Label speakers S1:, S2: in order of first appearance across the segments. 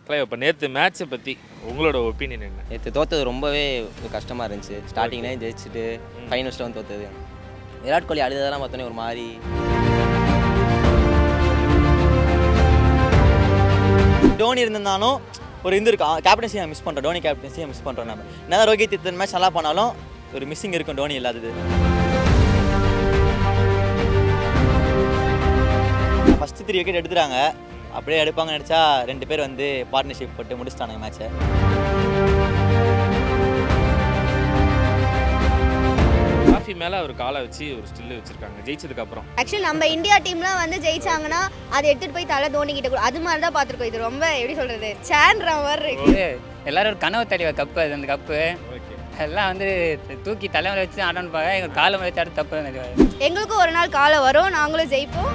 S1: கிளை இப்போ நேற்று மேட்ச்சை பற்றி உங்களோட ஒப்பீனியன் என்ன
S2: நேற்று தோத்தது ரொம்பவே கஷ்டமாக இருந்துச்சு ஸ்டார்டிங்லேயே ஜெயிச்சுட்டு ஃபைனல்ஸில் வந்து தோத்தது விராட் கோலி அழுததெல்லாம் பார்த்தோன்னே ஒரு மாதிரி டோனி இருந்திருந்தாலும் ஒரு இது இருக்கும் கேப்டன்சியை மிஸ் பண்ணுறோம் டோனி கேப்டன்சியை மிஸ் பண்ணுறோம் நம்ம என்னதான் ரோஹித் இத்தனை மேட்ச் நல்லா பண்ணாலும் ஒரு மிஸ்ஸிங் இருக்கும் டோனி இல்லாதது ஃபஸ்ட்டு த்ரீ விக்கெட் எடுத்துட்டாங்க அப்படியே எடுப்பாங்கன்னு நினச்சா ரெண்டு பேர் வந்து பார்ட்னர்ஷிப் போட்டு முடிச்சிட்டாங்க மேட்ச்சை
S1: காஃபி மேலே ஒரு காலை வச்சு ஒரு ஸ்டில்லு வச்சுருக்காங்க ஜெயிச்சதுக்கப்புறம்
S3: ஆக்சுவலி நம்ம இந்தியா டீம்லாம் வந்து ஜெயிச்சாங்கன்னா அதை எடுத்துட்டு போய் தலை தோனி கிட்ட கொடு அது மாதிரி தான் பார்த்துருக்கோம் இது ரொம்ப எப்படி சொல்றது சேன்ற மாதிரி இருக்கு
S4: இது எல்லாரும் ஒரு கனவு தலைவ கப்பு அது அந்த கப்பு
S1: ஓகே
S4: எல்லாம் வந்து தூக்கி தலைமையில் வச்சு ஆடணும் பார்க்க எங்கள் காலை வச்சு ஆடு தப்பு நினைவாரு
S3: எங்களுக்கும் ஒரு நாள் காலம் வரும் நாங்களும் ஜெயிப்போம்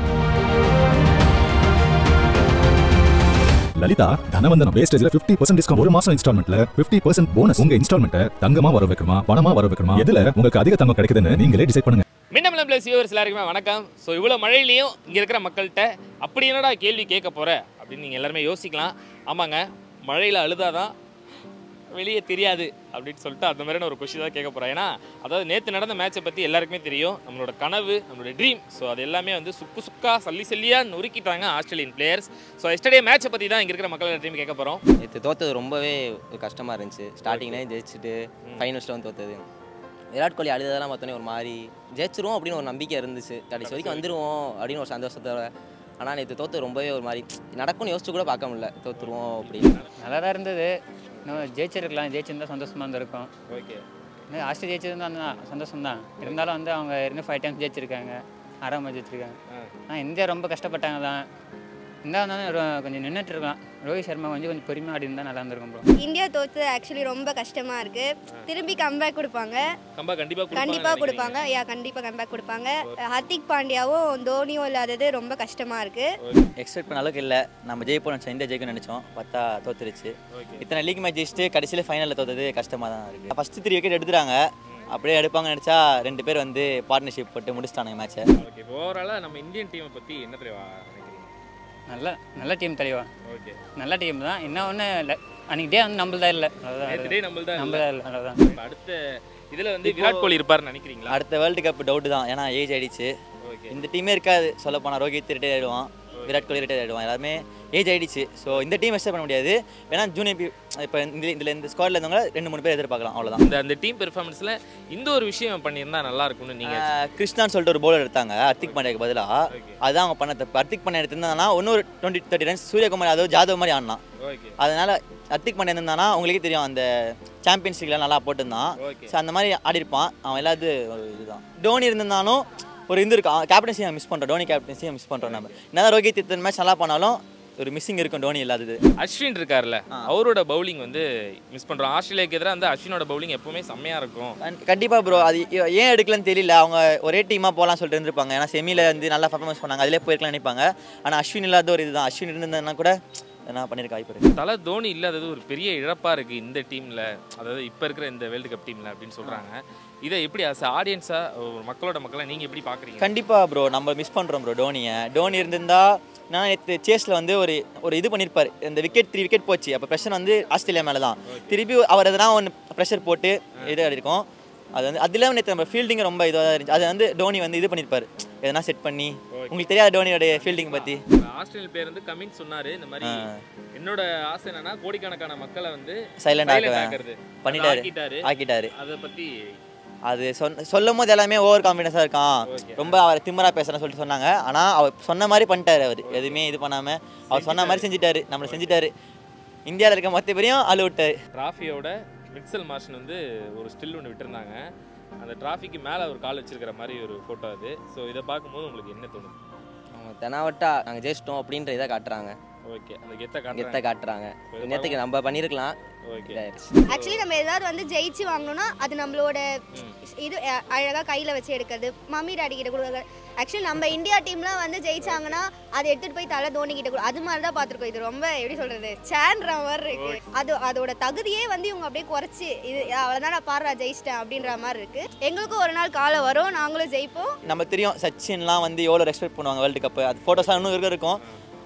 S5: லலிதா தனவந்தனம் வேஸ்டேஜ்ல 50% பர்சன்ட் டிஸ்கவுண்ட் ஒரு மாசம் இன்ஸ்டால்மெண்ட்ல 50% பர்சன்ட் போனஸ் உங்க இன்ஸ்டால்மெண்ட்டை தங்கமா வர வைக்கணுமா பணமா வர வைக்கணுமா எதுல உங்களுக்கு அதிக தங்கம் கிடைக்குதுன்னு நீங்களே டிசைட் பண்ணுங்க
S1: மின்னமலம் பிளஸ் வியூவர்ஸ் எல்லாருக்குமே வணக்கம் ஸோ இவ்வளோ மழையிலையும் இங்கே இருக்கிற மக்கள்கிட்ட அப்படி என்னடா கேள்வி கேட்க போகிற அப்படின்னு நீங்கள் எல்லாருமே யோசிக்கலாம் ஆமாங்க மழையில் அழுதாதான் வெளியே தெரியாது அப்படின்னு சொல்லிட்டு அந்த மாதிரியான ஒரு கொஷின் தான் கேட்க போகிறேன் ஏன்னா அதாவது நேற்று நடந்த மேட்சை பற்றி எல்லாருக்குமே தெரியும் நம்மளோட கனவு நம்மளோட ட்ரீம் ஸோ அது எல்லாமே வந்து சுக்கு சுக்கா சல்லி சல்லியாக நொறுக்கிட்டாங்க ஆஸ்திரேலியன் பிளேயர்ஸ் ஸோ எஸ்டர்டே மேட்சை பற்றி தான் இங்கே இருக்கிற மக்கள் எல்லாத்தையும் கேட்க போகிறோம்
S2: நேற்று தோத்தது ரொம்பவே கஷ்டமாக இருந்துச்சு ஸ்டார்டிங்லேயே ஜெயிச்சுட்டு ஃபைனல்ஸில் வந்து தோத்தது விராட் கோலி அழுததெல்லாம் பார்த்தோன்னே ஒரு மாதிரி ஜெயிச்சிருவோம் அப்படின்னு ஒரு நம்பிக்கை இருந்துச்சு கடைசி வரைக்கும் வந்துருவோம் அப்படின்னு ஒரு சந்தோஷத்தோட ஆனால் நேற்று தோத்து ரொம்பவே ஒரு மாதிரி நடக்கும்னு யோசிச்சு கூட பார்க்க முடியல தோத்துருவோம் அப்படின்னு
S4: நல்லா தான் இருந்தது இன்னும் ஜெயிச்சிருக்கலாம் ஜெயிச்சிருந்தா சந்தோஷமாக இருந்திருக்கும்
S1: ஓகே
S4: இன்னும் ஆஸ்திரேலியா ஜெயிச்சிருந்தா அந்த சந்தோஷம் தான் இருந்தாலும் வந்து அவங்க இன்னும் ஃபைவ் டைம்ஸ் ஜெயிச்சிருக்காங்க ஆறாம் மேட்ச் ஜெயிச்சிருக்காங்க ஆனால் இந்தியா ரொம்ப கஷ்டப்பட்டாங்க தான் இருந்தாலும் வந்து ரொ- கொஞ்சம் நின்றுட்டு இருக்கலாம் ரோஹித் சர்மா கொஞ்சம் கொஞ்சம் பொறுமையாக ஆடி இருந்தால் நல்லா இருந்திருக்கும் ப்ரோ
S3: இந்தியா தோத்து ஆக்சுவலி ரொம்ப கஷ்டமா இருக்கு திரும்பி கம்பேக் கொடுப்பாங்க
S1: கம்பா கண்டிப்பாக
S3: கண்டிப்பா கொடுப்பாங்க யா கண்டிப்பா கம்பேக் கொடுப்பாங்க ஹர்திக் பாண்டியாவும் தோனியும் இல்லாதது ரொம்ப கஷ்டமா இருக்கு
S2: எக்ஸ்பெக்ட் பண்ண அளவுக்கு இல்லை நம்ம ஜெயிப்போம் நினச்சோம் இந்தியா ஜெயிக்கணும்னு நினச்சோம் பார்த்தா தோத்துருச்சு
S1: ஓகே
S2: இத்தனை லீக் மேட்ச் ஜெயிச்சுட்டு கடைசியில் ஃபைனலில் தோத்தது கஷ்டமாக தான் இருக்குது ஃபஸ்ட்டு த்ரீ விக்கெட் எடுத்துட்டாங்க அப்படியே எடுப்பாங்கன்னு நினச்சா ரெண்டு பேர் வந்து பார்ட்னர்ஷிப் போட்டு முடிச்சிட்டானுங்க மேட்ச்சை
S1: ஓகே ஓவராலாக நம்ம இந்தியன் டீமை பற்றி என்ன தெரியவா நினைக்கிறீங்க
S4: நல்ல நல்ல டீம் தெளிவா
S1: ஓகே
S4: நல்ல டீம் தான் என்ன ஒன்று அன்றைக்கி டே வந்து நம்மள்தான் இல்லை
S1: நேற்று டே நம்மள்தான் இல்ல.
S4: நம்மள்தான் இல்லை அவ்வளோதான்
S1: இப்ப அடுத்த இதுல வந்து விராட் கோலி இருப்பாருன்னு நினைக்கிறீங்களா
S2: அடுத்த வேர்ல்டு கப் டவுட் தான் ஏன்னா ஏஜ் ஆயிடுச்சு
S1: ஓகே
S2: இந்த டீமே இருக்காது சொல்ல போனால் ரோஹித் ரிட்டையர் ஆயிடுவான் விராட் கோலி ரிட்டையர் ஆயிடுவான் எல்லாருமே ஏஜ் ஆயிடுச்சு ஸோ இந்த டீம் எக்ஸ்பெக்ட் பண்ண முடியாது வேணா ஜூனியர் பி இப்போ இந்த இதில் இந்த ஸ்குவாடில் இருந்தவங்க ரெண்டு மூணு பேர் எதிர்பார்க்கலாம் அவ்வளோதான்
S1: இந்த அந்த டீம் பெர்ஃபார்மன்ஸ்ல இந்த ஒரு விஷயம் பண்ணியிருந்தா நல்லா இருக்கும்னு நீங்க
S2: கிருஷ்ணான்னு சொல்லிட்டு ஒரு பவுலர் எடுத்தாங்க ஹர்திக் பாண்டியாக்கு பதிலாக
S1: Okay.
S2: அதான் அவங்க பண்ண தப்பு ஹர்திக் பாண்டியா எடுத்திருந்தாங்கன்னா இன்னொரு twenty thirty runs Suryakumar Yadav Jadhav மாதிரி ஆடினான்
S1: ஓகே
S2: அதனால ஹர்திக் பாண்டியா இருந்தானா உங்களுக்கே தெரியும் அந்த சாம்பியன்ஸ் லீக்ல நல்லா போட்டிருந்தான்
S1: ஓகே
S2: ஸோ அந்த மாதிரி ஆடி இருப்பான் அவன் எல்லாத்து ஒரு இதுதான் டோனி இருந்திருந்தாலும் ஒரு இது இருக்கும் கேப்டன்சியை மிஸ் பண்ணுறோம் டோனி கேப்டன்சியை மிஸ் பண்ணுறோம் நம்ம என்னதான் ரோஹித் இத்தனை மேட்ச் நல்லா பண்ணாலும் ஒரு மிஸ்ஸிங் இருக்கும் டோனி இல்லாதது
S1: அஸ்வின் இருக்கார்ல அவரோட பவுலிங் வந்து மிஸ் பண்றோம் ஆஸ்திரேலியாக்கு எதிராக வந்து அஸ்வினோட பவுலிங் எப்பவுமே செம்மையா இருக்கும்
S2: கண்டிப்பாக ப்ரோ அது ஏ- ஏன் எடுக்கலன்னு தெரியல அவங்க ஒரே டீமாக போகலாம் சொல்லிட்டு இருந்திருப்பாங்க ஏன்னா செமியில் வந்து நல்லா பர்ஃபார்மன்ஸ் பண்ணாங்க அதிலே போயிருக்கலாம் நினைப்பாங்க ஆனால் அஸ்வின் இல்லாத ஒரு இதுதான் அஸ்வின் இருந்ததுன்னா கூட என்ன பண்ணியிருக்க வாய்ப்பு இருக்கு
S1: தலை தோனி இல்லாதது ஒரு பெரிய இழப்பா இருக்கு இந்த டீம்ல அதாவது இப்ப இருக்கிற இந்த வேர்ல்டு கப் டீம்ல அப்படின்னு சொல்றாங்க இதை எப்படி அஸ் ஆடியன்ஸா ஒரு மக்களோட மக்களை நீங்க எப்படி பாக்குறீங்க
S2: கண்டிப்பாக ப்ரோ நம்ம மிஸ் பண்ணுறோம் ப்ரோ டோனியை டோனி இருந்திருந்தா நான் நேற்று சேஸில் வந்து ஒரு ஒரு இது பண்ணியிருப்பார் இந்த விக்கெட் த்ரீ விக்கெட் போச்சு அப்போ ப்ரெஷர் வந்து ஆஸ்திரேலியா மேலே தான் திருப்பி அவர் எதனா ஒன்று ப்ரெஷர் போட்டு இது இருக்கும் அது வந்து அதில் நேற்று நம்ம ஃபீல்டிங் ரொம்ப இதுவாக இருந்துச்சு அது வந்து டோனி வந்து இது பண்ணியிருப்பார் எதனா செட் பண்ணி உங்களுக்கு தெரியாது டோனியோட ஃபீல்டிங் பற்றி
S1: ஆஸ்திரேலிய பேர் வந்து கமிங் சொன்னாரு இந்த மாதிரி என்னோட ஆசை என்னன்னா கோடிக்கணக்கான மக்களை வந்து
S2: சைலண்ட்
S1: silent
S2: ஆக்குவேன்
S1: ஆக்குறது.
S2: பண்ணிட்டாரு.
S1: அதை ஆக்கிட்டாரு
S2: ஆக்கிட்டாரு
S1: அதை பத்தி
S2: அது சொன்ன சொல்லும் போது எல்லாமே ஓவர் கான்ஃபிடன்ஸாக இருக்கான்
S1: Okay.
S2: ரொம்ப அவர் திமிரா பேசுறேன்னு சொல்லிட்டு சொன்னாங்க ஆனால் அவர் சொன்ன மாதிரி பண்ணிட்டாரு அவர் எதுவுமே இது பண்ணாமல் அவர் சொன்ன மாதிரி செஞ்சுட்டாரு நம்மளை செஞ்சுட்டாரு இந்தியாவில் இருக்க மொத்த பேரையும் அழு விட்டாரு
S1: டிராஃபியோட மிக்சல் மார்ஷன் வந்து ஒரு ஸ்டில் ஒன்று விட்டுருந்தாங்க அந்த டிராஃபிக்கு மேலே ஒரு கால் வச்சிருக்கிற மாதிரி ஒரு ஃபோட்டோ அது ஸோ இதை பார்க்கும்போது உங்களுக்கு என்ன தோணுது
S2: அவங்க தெனாவட்டா நாங்கள் ஜெயிச்சிட்டோம் அப்படின்ற இதை காட்டுறாங்க
S1: ஓகே அந்த கெத்த
S2: கெத்தை
S1: காட்டுறாங்க
S2: காட்டுறாங்க நேற்றுக்கு நம்ம பண்ணியிருக்கலாம்
S1: ஓகே
S2: இதாயிருச்சு
S3: ஆக்சுவலி நம்ம ஏதாவது வந்து ஜெயிச்சு வாங்கணும்னா அது நம்மளோட இது அ- அழகா கையில வச்சு எடுக்கிறது மம்மி டாடி கிட்ட கொடுக்குறது ஆக்சுவலி நம்ம இந்தியா டீம்லாம் வந்து ஜெயிச்சாங்கன்னா அதை எடுத்துட்டு போய் தலை தோனி கிட்ட கொடு அது மாதிரி தான் பார்த்துருக்கோம் இது ரொம்ப எப்படி சொல்றது சேன்ற மாதிரி இருக்கு அது அதோட தகுதியே வந்து இவங்க அப்படியே குறைச்சி இது அவ்வளோதான் நான் பாடுறா ஜெயிச்சிட்டேன் அப்படின்ற மாதிரி இருக்கு எங்களுக்கும் ஒரு நாள் காலம் வரும் நாங்களும் ஜெயிப்போம்
S2: நம்ம தெரியும் சச்சின்லாம் வந்து எவ்வளோ ரெஸ்பெக்ட் பண்ணுவாங்க வேர்ல்டு கப்பு அது ஃபோட்டோஸ்லாம் இன்னும் இருக்க இருக்கும்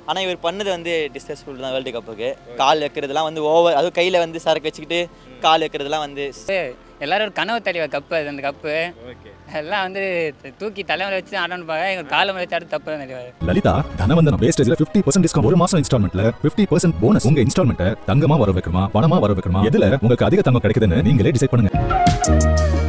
S2: ஆனால் இவர் பண்ணது வந்து டிஸ்டஸ்ஃபுல் தான் வேர்ல்டு கப்புக்கு கால் வைக்கிறதுலாம் வந்து ஓவர் அதுவும் கையில் வந்து சரக்கு வச்சுக்கிட்டு கால் வைக்கிறதுலாம் வந்து
S4: எல்லாரும் ஒரு கனவு தலைவா கப்பு அது அந்த கப்பு
S1: ஓகே
S4: எல்லாம் வந்து தூக்கி தலைமையில வச்சு ஆடணும் பாக்க எங்க காலை மேலே வச்சு ஆடு தப்பு தான் தலைவா
S5: லலிதா தனவந்தனம் வேஸ்டேஜ்ல 50% பர்சன்ட் டிஸ்கவுண்ட் ஒரு மாசம் இன்ஸ்டால்மெண்ட்ல 50% பர்சன்ட் போனஸ் உங்க இன்ஸ்டால்மெண்ட்டை தங்கமா வர வைக்கணுமா பணமா வர வைக்கணுமா எதுல உங்களுக்கு அதிக தங்கம் கிடைக்குதுன்னு நீங்களே டிசைட் பண்ணுங்க